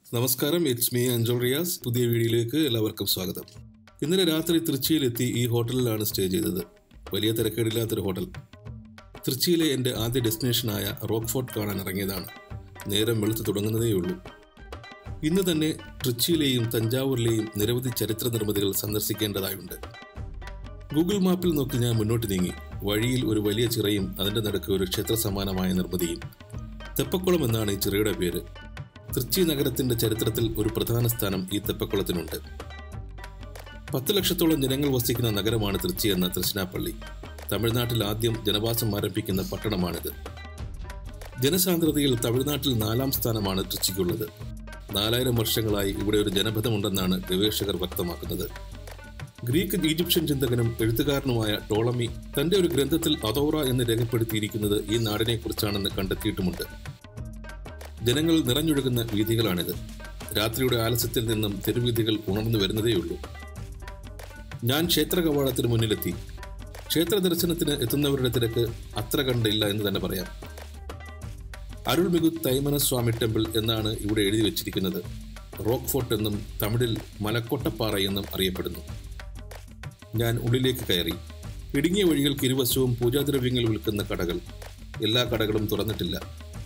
നമസ്കാരം it's me അഞ്ജോൾ Riyas പുതിയ വീഡിയോയിലേക്ക് എല്ലാവർക്കും സ്വാഗതം ഇന്നലെ രാത്രി തൃച്ചിയിലെത്തി ഈ ഹോട്ടലിലാണ് സ്റ്റേ ചെയ്തത് വലിയ തിരക്കേടില്ലാത്തൊരു ഹോട്ടൽ തൃച്ചിയിലെ എൻ്റെ ആദ്യ ഡെസ്റ്റിനേഷനായ റോക്ക് ഫോർട്ട് കാണാൻ ഇറങ്ങിയതാണ് നേരം വെളുത്ത് തുടങ്ങുന്നതേയുള്ളൂ ഇന്ന് തന്നെ തൃച്ചിയിലെയും തഞ്ചാവൂരിലെയും നിരവധി ചരിത്ര നിർമ്മിതികൾ സന്ദർശിക്കേണ്ടതായുണ്ട് ഗൂഗിൾ മാപ്പിൽ നോക്കി ഞാൻ മുന്നോട്ട് നീങ്ങി വഴിയിൽ ഒരു വലിയ ചിറയും അതിൻ്റെ നടുക്ക് ഒരു ക്ഷേത്ര സമാനമായ നിർമ്മിതിയും തെപ്പക്കുളം എന്നാണ് ഈ ചിറയുടെ പേര് തൃച്ചി നഗരത്തിന്റെ ചരിത്രത്തിൽ ഒരു പ്രധാന സ്ഥാനം ഈ തെപ്പക്കുളത്തിനുണ്ട് പത്ത് ലക്ഷത്തോളം ജനങ്ങൾ വസിക്കുന്ന നഗരമാണ് തൃച്ചി എന്ന തൃശ്ശിനാപ്പള്ളി തമിഴ്നാട്ടിൽ ആദ്യം ജനവാസം ആരംഭിക്കുന്ന പട്ടണമാണിത് ജനസാന്ദ്രതയിൽ തമിഴ്നാട്ടിൽ നാലാം സ്ഥാനമാണ് തൃച്ചിക്കുള്ളത് നാലായിരം വർഷങ്ങളായി ഇവിടെ ഒരു ജനപഥമുണ്ടെന്നാണ് ഗവേഷകർ വ്യക്തമാക്കുന്നത് ഗ്രീക്ക് ഈജിപ്ഷ്യൻ ചിന്തകനും എഴുത്തുകാരനുമായ ടോളമി തന്റെ ഒരു ഗ്രന്ഥത്തിൽ അതോറ എന്ന് രേഖപ്പെടുത്തിയിരിക്കുന്നത് ഈ നാടിനെക്കുറിച്ചാണെന്ന് കണ്ടെത്തിയിട്ടുമുണ്ട് ജനങ്ങൾ നിറഞ്ഞൊഴുകുന്ന വീഥികളാണിത് രാത്രിയുടെ ആലസ്യത്തിൽ നിന്നും തെരുവീഥികൾ ഉണർന്നു വരുന്നതേയുള്ളൂ ഞാൻ ക്ഷേത്ര കവാടത്തിന് മുന്നിലെത്തി ക്ഷേത്ര ദർശനത്തിന് എത്തുന്നവരുടെ തിരക്ക് അത്ര കണ്ടില്ല എന്ന് തന്നെ പറയാം അരുൾമികു തൈമനസ്വാമി ടെമ്പിൾ എന്നാണ് ഇവിടെ എഴുതി വച്ചിരിക്കുന്നത് റോക്ക് ഫോർട്ട് എന്നും തമിഴിൽ മലക്കോട്ടപ്പാറ എന്നും അറിയപ്പെടുന്നു ഞാൻ ഉള്ളിലേക്ക് കയറി ഇടുങ്ങിയ വഴികൾക്ക് ഇരുവശവും പൂജാദ്രവ്യങ്ങൾ വിൽക്കുന്ന കടകൾ എല്ലാ കടകളും തുറന്നിട്ടില്ല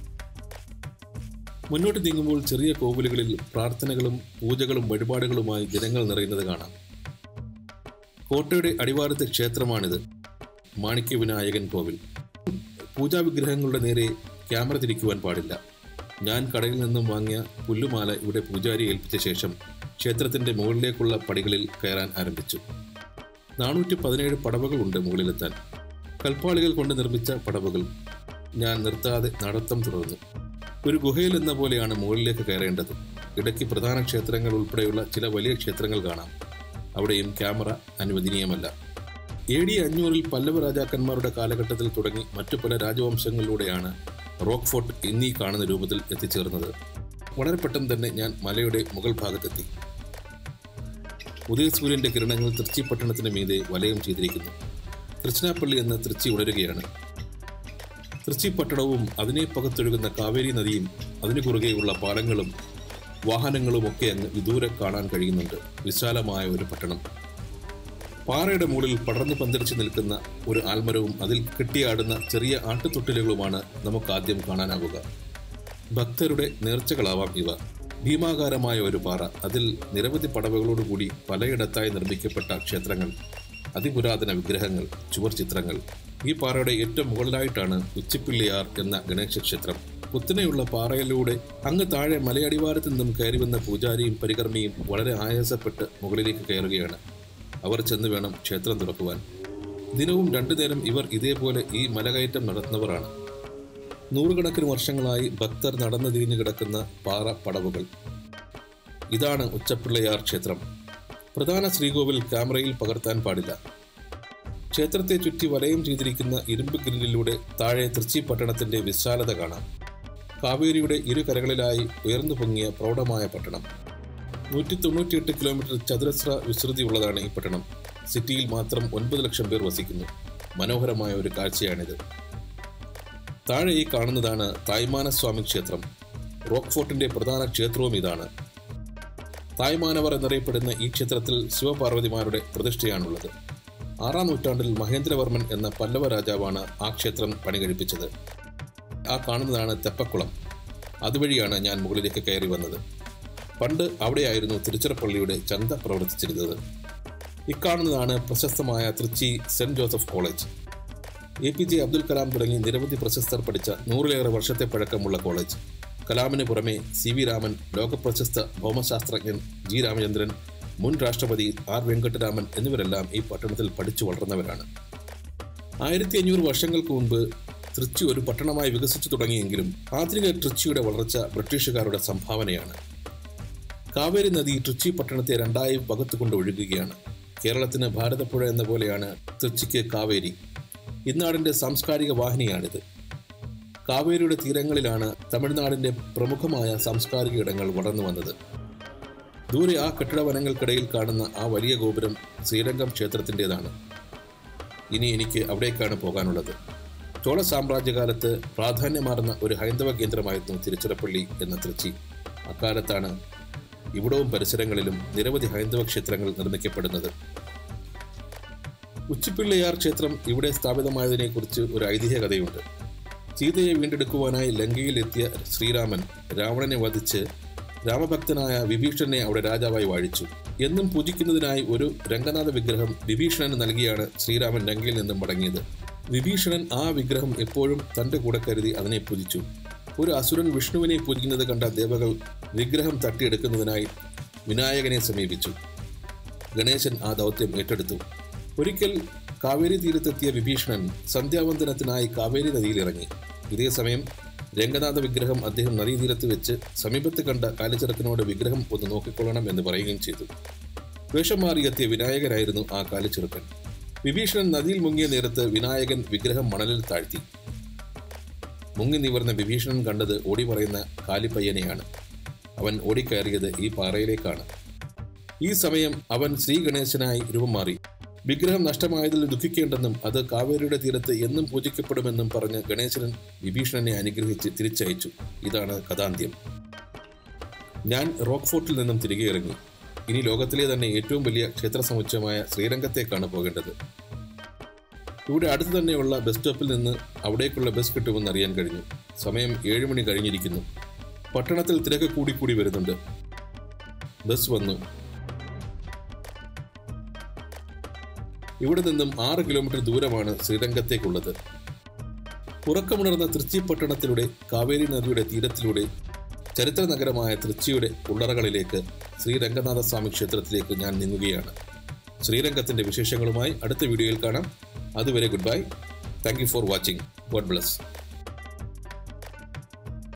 മുന്നോട്ട് നീങ്ങുമ്പോൾ ചെറിയ കോവിലുകളിൽ പ്രാർത്ഥനകളും പൂജകളും വഴിപാടുകളുമായി ജനങ്ങൾ നിറയുന്നത് കാണാം കോട്ടയുടെ അടിവാരത്തെ ക്ഷേത്രമാണിത് മാണിക്യ വിനായകൻ കോവിൽ പൂജാ വിഗ്രഹങ്ങളുടെ നേരെ ക്യാമറ തിരിക്കുവാൻ പാടില്ല ഞാൻ കടയിൽ നിന്നും വാങ്ങിയ പുല്ലുമാല ഇവിടെ പൂജാരി ഏൽപ്പിച്ച ശേഷം ക്ഷേത്രത്തിന്റെ മുകളിലേക്കുള്ള പടികളിൽ കയറാൻ ആരംഭിച്ചു നാനൂറ്റി പതിനേഴ് പടവകളുണ്ട് മുകളിലെത്താൻ കൽപ്പാളികൾ കൊണ്ട് നിർമ്മിച്ച പടവുകൾ ഞാൻ നിർത്താതെ നടത്തം തുടർന്നു ഒരു ഗുഹയിൽ എന്ന പോലെയാണ് മുകളിലേക്ക് കയറേണ്ടത് ഇടയ്ക്ക് പ്രധാന ക്ഷേത്രങ്ങൾ ഉൾപ്പെടെയുള്ള ചില വലിയ ക്ഷേത്രങ്ങൾ കാണാം അവിടെയും ക്യാമറ അനുവദനീയമല്ല എ ഡി അഞ്ഞൂറിൽ പല്ലവ രാജാക്കന്മാരുടെ കാലഘട്ടത്തിൽ തുടങ്ങി മറ്റു പല രാജവംശങ്ങളിലൂടെയാണ് റോക്ക് ഫോർട്ട് എന്നീ കാണുന്ന രൂപത്തിൽ എത്തിച്ചേർന്നത് വളരെ പെട്ടെന്ന് തന്നെ ഞാൻ മലയുടെ മുകൾ ഭാഗത്തെത്തി ഉദയസൂര്യന്റെ കിരണങ്ങൾ തൃച്ചി പട്ടണത്തിന് മീതെ വലയം ചെയ്തിരിക്കുന്നു തൃച്ചിനാപ്പള്ളി എന്ന തൃച്ചി ഉണരുകയാണ് തൃച്ചി പട്ടണവും അതിനെ പകത്തൊഴുകുന്ന കാവേരി നദിയും അതിനു കുറുകെയുള്ള പാലങ്ങളും വാഹനങ്ങളും ഒക്കെ അങ്ങ് വിദൂരെ കാണാൻ കഴിയുന്നുണ്ട് വിശാലമായ ഒരു പട്ടണം പാറയുടെ മുകളിൽ പടർന്നു പന്തലിച്ചു നിൽക്കുന്ന ഒരു ആൽമരവും അതിൽ കെട്ടിയാടുന്ന ചെറിയ ആട്ടുതൊട്ടിലുകളുമാണ് നമുക്ക് ആദ്യം കാണാനാവുക ഭക്തരുടെ നേർച്ചകളാവാം ഇവ ഭീമാകാരമായ ഒരു പാറ അതിൽ നിരവധി പടവുകളോടുകൂടി പലയിടത്തായി നിർമ്മിക്കപ്പെട്ട ക്ഷേത്രങ്ങൾ അതിപുരാതന വിഗ്രഹങ്ങൾ ചുവർ ചിത്രങ്ങൾ ഈ പാറയുടെ ഏറ്റവും മുകളിലായിട്ടാണ് ഉച്ചിപ്പിള്ളിയാർ എന്ന ഗണേശ ക്ഷേത്രം കുത്തനെയുള്ള പാറയിലൂടെ അങ്ങ് താഴെ മലയടിവാരത്തിൽ നിന്നും കയറി വന്ന പൂജാരിയും പരികർമ്മിയും വളരെ ആയാസപ്പെട്ട് മുകളിലേക്ക് കയറുകയാണ് അവർ ചെന്ന് വേണം ക്ഷേത്രം തുറക്കുവാൻ ദിനവും രണ്ടു നേരം ഇവർ ഇതേപോലെ ഈ മലകയറ്റം നടത്തുന്നവരാണ് നൂറുകണക്കിന് വർഷങ്ങളായി ഭക്തർ നടന്നു തിരിഞ്ഞു കിടക്കുന്ന പാറ പടവുകൾ ഇതാണ് ഉച്ചപ്പിള്ളയാർ ക്ഷേത്രം പ്രധാന ശ്രീകോവിൽ ക്യാമറയിൽ പകർത്താൻ പാടില്ല ക്ഷേത്രത്തെ ചുറ്റി വലയം ചെയ്തിരിക്കുന്ന ഇരുമ്പ് ഗ്രില്ലിലൂടെ താഴെ തൃച്ചി പട്ടണത്തിന്റെ വിശാലത കാണാം കാവേരിയുടെ ഇരു കരകളിലായി ഉയർന്നു പൊങ്ങിയ പ്രൗഢമായ പട്ടണം നൂറ്റി തൊണ്ണൂറ്റിയെട്ട് കിലോമീറ്റർ ചതുരശ്ര വിസ്തൃതിയുള്ളതാണ് ഈ പട്ടണം സിറ്റിയിൽ മാത്രം ഒൻപത് ലക്ഷം പേർ വസിക്കുന്നു മനോഹരമായ ഒരു കാഴ്ചയാണിത് താഴെ ഈ കാണുന്നതാണ് തായ്മാനസ്വാമി ക്ഷേത്രം റോക്ക് ഫോർട്ടിന്റെ പ്രധാന ക്ഷേത്രവും ഇതാണ് തായ്മാനവർ എന്നറിയപ്പെടുന്ന ഈ ക്ഷേത്രത്തിൽ ശിവപാർവതിമാരുടെ പ്രതിഷ്ഠയാണുള്ളത് ആറാം നൂറ്റാണ്ടിൽ മഹേന്ദ്രവർമ്മൻ എന്ന പല്ലവ രാജാവാണ് ആ ക്ഷേത്രം പണികഴിപ്പിച്ചത് ആ കാണുന്നതാണ് തെപ്പക്കുളം അതുവഴിയാണ് ഞാൻ മുകളിലേക്ക് കയറി വന്നത് പണ്ട് അവിടെയായിരുന്നു തിരുച്ചിറപ്പള്ളിയുടെ ചന്ത പ്രവർത്തിച്ചിരുന്നത് ഇക്കാണുന്നതാണ് പ്രശസ്തമായ Trichy saint Joseph college A P J Abdul Kalam തുടങ്ങി നിരവധി പ്രശസ്തർ പഠിച്ച നൂറിലേറെ വർഷത്തെ പഴക്കമുള്ള കോളേജ് കലാമിന് പുറമെ സി വി രാമൻ ലോകപ്രശസ്ത ഭൗമശാസ്ത്രജ്ഞൻ ജി രാമചന്ദ്രൻ മുൻ രാഷ്ട്രപതി ആർ വെങ്കട്ടരാമൻ എന്നിവരെല്ലാം ഈ പട്ടണത്തിൽ പഠിച്ചു വളർന്നവരാണ് ആയിരത്തി അഞ്ഞൂറ് വർഷങ്ങൾക്ക് മുമ്പ് തൃച്ചി ഒരു പട്ടണമായി വികസിച്ചു തുടങ്ങിയെങ്കിലും ആധുനിക തൃച്ചിയുടെ വളർച്ച ബ്രിട്ടീഷുകാരുടെ സംഭാവനയാണ് കാവേരി നദി തൃച്ചി പട്ടണത്തെ രണ്ടായി പകത്തുകൊണ്ട് ഒഴുകുകയാണ് കേരളത്തിന് ഭാരതപ്പുഴ എന്ന പോലെയാണ് തൃച്ചിക്ക് കാവേരി ഇന്നാടിന്റെ സാംസ്കാരിക വാഹിനിയാണിത് കാവേരിയുടെ തീരങ്ങളിലാണ് തമിഴ്നാടിന്റെ പ്രമുഖമായ സാംസ്കാരിക ഇടങ്ങൾ വളർന്നു വന്നത് ദൂരെ ആ കെട്ടിട വനങ്ങൾക്കിടയിൽ കാണുന്ന ആ വലിയ ഗോപുരം ശ്രീരംഗം ക്ഷേത്രത്തിൻ്റെതാണ് ഇനി എനിക്ക് അവിടേക്കാണ് പോകാനുള്ളത് ചോള സാമ്രാജ്യകാലത്ത് പ്രാധാന്യമാർന്ന ഒരു ഹൈന്ദവ കേന്ദ്രമായിരുന്നു തിരുച്ചിറപ്പള്ളി എന്ന തൃച്ചി അക്കാലത്താണ് ഇവിടവും പരിസരങ്ങളിലും നിരവധി ഹൈന്ദവ ക്ഷേത്രങ്ങൾ നിർമ്മിക്കപ്പെടുന്നത് ഉച്ചിപ്പിള്ളയാർ ക്ഷേത്രം ഇവിടെ സ്ഥാപിതമായതിനെക്കുറിച്ച് ഒരു ഐതിഹ്യ കഥയുണ്ട് സീതയെ വീണ്ടെടുക്കുവാനായി ലങ്കയിലെത്തിയ ശ്രീരാമൻ രാവണനെ വധിച്ച് രാമഭക്തനായ വിഭീഷണനെ അവിടെ രാജാവായി വാഴിച്ചു എന്നും പൂജിക്കുന്നതിനായി ഒരു രംഗനാഥ വിഗ്രഹം വിഭീഷണന് നൽകിയാണ് ശ്രീരാമൻ ലങ്കയിൽ നിന്നും മടങ്ങിയത് വിഭീഷണൻ ആ വിഗ്രഹം എപ്പോഴും തന്റെ കൂടെ കരുതി അതിനെ പൂജിച്ചു ഒരു അസുരൻ വിഷ്ണുവിനെ പൂജിക്കുന്നത് കണ്ട ദേവകൾ വിഗ്രഹം തട്ടിയെടുക്കുന്നതിനായി വിനായകനെ സമീപിച്ചു ഗണേശൻ ആ ദൗത്യം ഏറ്റെടുത്തു ഒരിക്കൽ കാവേരി തീരത്തെത്തിയ വിഭീഷണൻ സന്ധ്യാവന്തനത്തിനായി കാവേരി നദിയിലിറങ്ങി ഇതേ സമയം രംഗനാഥ വിഗ്രഹം അദ്ദേഹം നദീതീരത്ത് വെച്ച് സമീപത്ത് കണ്ട കാലിച്ചിറക്കനോട് വിഗ്രഹം ഒന്ന് നോക്കിക്കൊള്ളണം എന്ന് പറയുകയും ചെയ്തു വേഷം മാറിയെത്തിയ വിനായകനായിരുന്നു ആ കാലിച്ചെറുക്കൻ വിഭീഷണൻ നദിയിൽ മുങ്ങിയ നേരത്ത് വിനായകൻ വിഗ്രഹം മണലിൽ താഴ്ത്തി മുങ്ങി നിവർന്ന വിഭീഷണൻ കണ്ടത് ഓടി പറയുന്ന കാലിപ്പയ്യനെയാണ് അവൻ ഓടിക്കയറിയത് ഈ പാറയിലേക്കാണ് ഈ സമയം അവൻ ശ്രീഗണേശനായി രൂപം മാറി വിഗ്രഹം നഷ്ടമായതിൽ ദുഃഖിക്കേണ്ടെന്നും അത് കാവേരിയുടെ തീരത്ത് എന്നും പൂജിക്കപ്പെടുമെന്നും പറഞ്ഞ് ഗണേശനൻ വിഭീഷണനെ അനുഗ്രഹിച്ച് തിരിച്ചയച്ചു ഇതാണ് കഥാന്ത്യം ഞാൻ റോക്ക് ഫോർട്ടിൽ നിന്നും തിരികെ ഇറങ്ങി ഇനി ലോകത്തിലെ തന്നെ ഏറ്റവും വലിയ ക്ഷേത്ര സമുച്ചയമായ ശ്രീരംഗത്തേക്കാണ് പോകേണ്ടത് ഇവിടെ അടുത്ത് തന്നെയുള്ള ബസ് സ്റ്റോപ്പിൽ നിന്ന് അവിടേക്കുള്ള ബസ് കിട്ടുമെന്ന് അറിയാൻ കഴിഞ്ഞു സമയം ഏഴ് മണി കഴിഞ്ഞിരിക്കുന്നു പട്ടണത്തിൽ തിരക്ക് കൂടിക്കൂടി വരുന്നുണ്ട് ബസ് വന്നു ഇവിടെ നിന്നും ആറ് കിലോമീറ്റർ ദൂരമാണ് ശ്രീരംഗത്തേക്കുള്ളത് ഉറക്കമുണർന്ന തൃച്ചി പട്ടണത്തിലൂടെ കാവേരി നദിയുടെ തീരത്തിലൂടെ ചരിത്ര നഗരമായ തൃച്ചിയുടെ ഉള്ളറകളിലേക്ക് ശ്രീരംഗനാഥ സ്വാമി ക്ഷേത്രത്തിലേക്ക് ഞാൻ നീങ്ങുകയാണ് ശ്രീരംഗത്തിന്റെ വിശേഷങ്ങളുമായി അടുത്ത വീഡിയോയിൽ കാണാം അതുവരെ good bye thank you for watching God bless